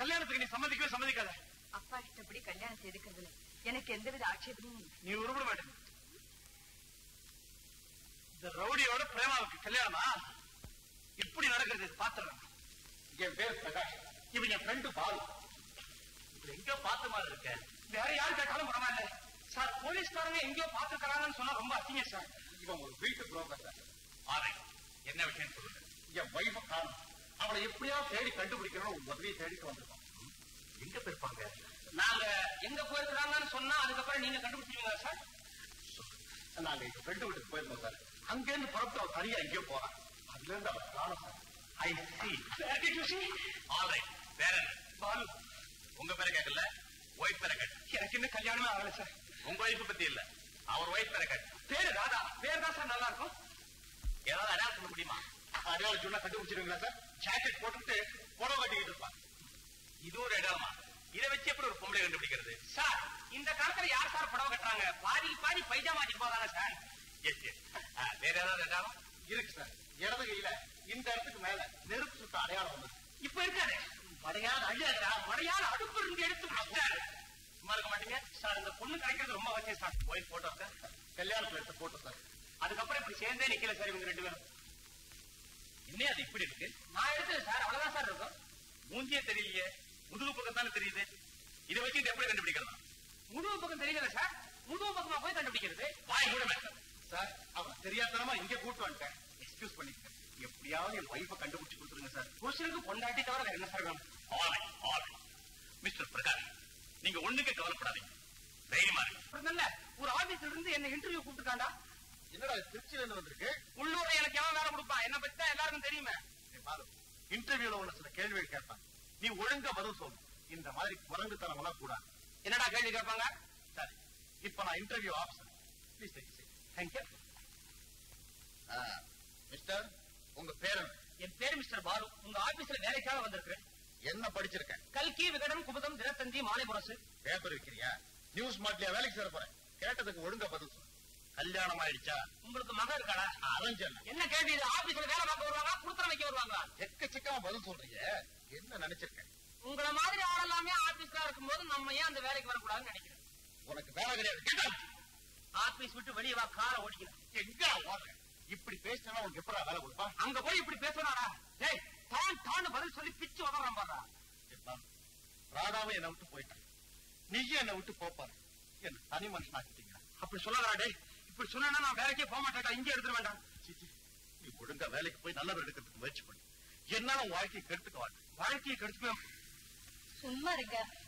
கல்யாணத்துக்கு நீ சம்மதிக்கவே சம்மதிக்காத அப்பா இஷ்டப்படி கல்யாணம் செய்துக்கிறதுல எனக்கு எந்தவித ஆட்சேபமும் இல்லை நீ உருவிட மாட்டேன் இந்த ரவுடியோட பிரேமாவுக்கு கல்யாணமா இப்படி நடக்கிறது பாத்துறேன் என் பேர் பிரகாஷ் இவன் என் ஃப்ரெண்டு பாலு இப்ப எங்க பார்த்த மாதிரி இருக்க வேற யாரு கேட்டாலும் பரவாயில்ல சார் போலீஸ்காரங்க எங்கேயோ பாத்துக்கிறாங்கன்னு சொன்னா ரொம்ப அசிங்க சார் இவன் ஒரு வீட்டு புரோக்கர் சார் ஆரை என்ன விஷயம் சொல்லுங்க என் வைஃப காணும் அவளை எப்படியா தேடி கண்டுபிடிக்கணும் உன் உதவியை தேடிட்டு வந்திருக்கோம் எங்க போயிருப்பாங்க நாங்க எங்க போயிருக்கிறாங்கன்னு சொன்னா அதுக்கப்புறம் நீங்க கண்டுபிடிச்சீங்களா சார் நாங்க எங்க ஃப்ரெண்டு வீட்டுக்கு போயிருந்தோம் சார் அங்கேருந்து புறப்பட்டு அவன் தனியா எங்கேயோ போறான் அதுல இருந்து அவன் காணும் சார் ஐ சி ஆல்ரைட் வேற என்ன பாலு உங்க பேரை கேட்கல ஒய்ஃப் பேரை கேட்டு எனக்கு இன்னும் கல்யாணமே ஆகல சார் உங்க ஒய்ஃப் பத்தி இல்ல அவர் ஒய்ஃப் பேரை கேட்டு பேரு ராதா பேர் தான் சார் நல்லா இருக்கும் ஏதாவது அடையாளம் சொல்ல முடியுமா அடையாளம் சொன்னா கண்டுபிடிச்சிருவீங்களா சார் ஜாக்கெட் போட்டுட்டு புடவை கட்டிக்கிட்டு இருப்பான் இது ஒரு இடமா இதை வச்சு எப்படி ஒரு பொம்பளை கண்டுபிடிக்கிறது சார் இந்த காலத்துல யார் சார் புடவை கட்டுறாங்க பாதி பாதி பைஜாமா வச்சுட்டு போதாங்க சார் எஸ் எஸ் வேற ஏதாவது அடையாளம் இருக்கு சார் இடது கையில இந்த இடத்துக்கு மேல நெருப்பு சுட்ட அடையாளம் வந்து இப்ப இருக்காரு மடையாத அழியாதா மடையாத அடுப்பு இருந்து எடுத்து மாட்டாரு சும்மா இருக்க மாட்டீங்க சார் இந்த பொண்ணு கிடைக்கிறது ரொம்ப அவசியம் சார் ஒய்ஃப் போட்டோ இருக்கா கல்யாணத்துல எடுத்த போட்டோ சார் அதுக்கப்புறம் இப்படி சேர்ந்தே நிக்கல சார் இவங்க ரெண்டு பேரும் என்ன அது இப்படி இருக்கு நான் எடுத்தது சார் அவ்வளவுதான் சார் இருக்கும் மூஞ்சியே தெரியலையே முதுகு பக்கம் தானே தெரியுது இதை வச்சு இது எப்படி கண்டுபிடிக்கலாம் முதுகு பக்கம் தெரியல சார் முதுகு பக்கமா போய் கண்டுபிடிக்கிறது வாய் கூட மேட்டர் சார் அவன் தெரியாதனமா இங்க கூட்டு வந்துட்டேன் எக்ஸ்கியூஸ் பண்ணிக்கிறேன் எப்படியாவது என் வைஃபை கண்டுபிடிச்சு கொடுத்துருங்க சார் புருஷனுக்கு பொண்டாட்டி தவிர வேற என்ன சார் வேணும் ஆலை ஆலை மிஸ்டர் பிரகாஷ் நீங்க ஒண்ணுக்கே கவலைப்படாதீங்க தைரியமா இருக்கு ஒரு ஆபீஸ்ல இருந்து என்ன இன்டர்வியூ கூப்பிட்டுருக்காண்டா என்னடா இது திருச்சியில இருந்து வந்திருக்கு உள்ளூர்ல எனக்கு எவன் வேலை கொடுப்பா என்ன பத்தி தான் எல்லாருக்கும் தெரியுமே இன்டர்வியூல உன்ன சில கேள்விகள் கேட்பான் நீ ஒழுங்கா பதில் சொல்லு இந்த மாதிரி குரங்குத்தனம் எல்லாம் கூடாது என்னடா கேள்வி கேட்பாங்க சரி இப்ப நான் interview officer please take thank you mister உங்க பேர் என்ன? என் பேர் மிஸ்டர் பாலு உங்க ஆபீஸ்ல வேலைக்காக வந்திருக்கிறேன் என்ன படிச்சிருக்கேன் கல்கி விகடன் குமுதம் தினத்தந்தி மாலைபுரசு பேப்பர் விக்கிறியா நியூஸ் மாட்லியா வேலைக்கு சேர போறேன் கேட்டதுக்கு ஒழுங்கா பதில் சொல்லு கல்யாணம் ஆயிடுச்சா உங்களுக்கு மகன் இருக்காடா அரஞ்சல் என்ன கேள்வி இது ஆபீஸ்ல வேலை பார்க்க வருவாங்க குடுத்தரம் வைக்க வருவாங்க எக்கச்சக்கமா பதில் சொல்றீங்க என்ன நினைச்சிருக்கேன் உங்கள மாதிரி ஆளெல்லாமே ஆபீஸ்ல இருக்கும்போது நம்ம ஏன் அந்த வேலைக்கு வரக்கூடாதுன்னு நினைக்கிறேன் உனக்கு வேலை கிடையாது கேட்டா ஆபீஸ் விட்டு வெளியே வா காரை ஓடிக்கணும் எங்க ஓடுறேன் இப்படி பேசினா உனக்கு எப்படா வேலை கொடுப்பா அங்க போய் இப்படி பேசுறாடா டேய் தான் தான் பதில் சொல்லி பிச்சு உதறான் பாடுறா ராதாவும் என்னை விட்டு போயிட்டான் நீயும் என்னை விட்டு போப்பாரு என்ன தனி மனுஷன் ஆக்கிட்டீங்க அப்படி சொல்லாதடா டேய் இப்படி சொன்னா நான் வேலைக்கே போக மாட்டேன்டா இங்கே எடுத்துட வேண்டாம் சீச்சி, நீ ஒழுங்கா வேலைக்கு போய் நல்லவர் எடுக்கிறதுக்கு முயற்சி பண்ணு என்னால உன் வாழ்க்கையை கெடுத்துக்க மாட்டேன் வாழ்க்கையை கெடுத்துக்கோ சும்மா இருக்க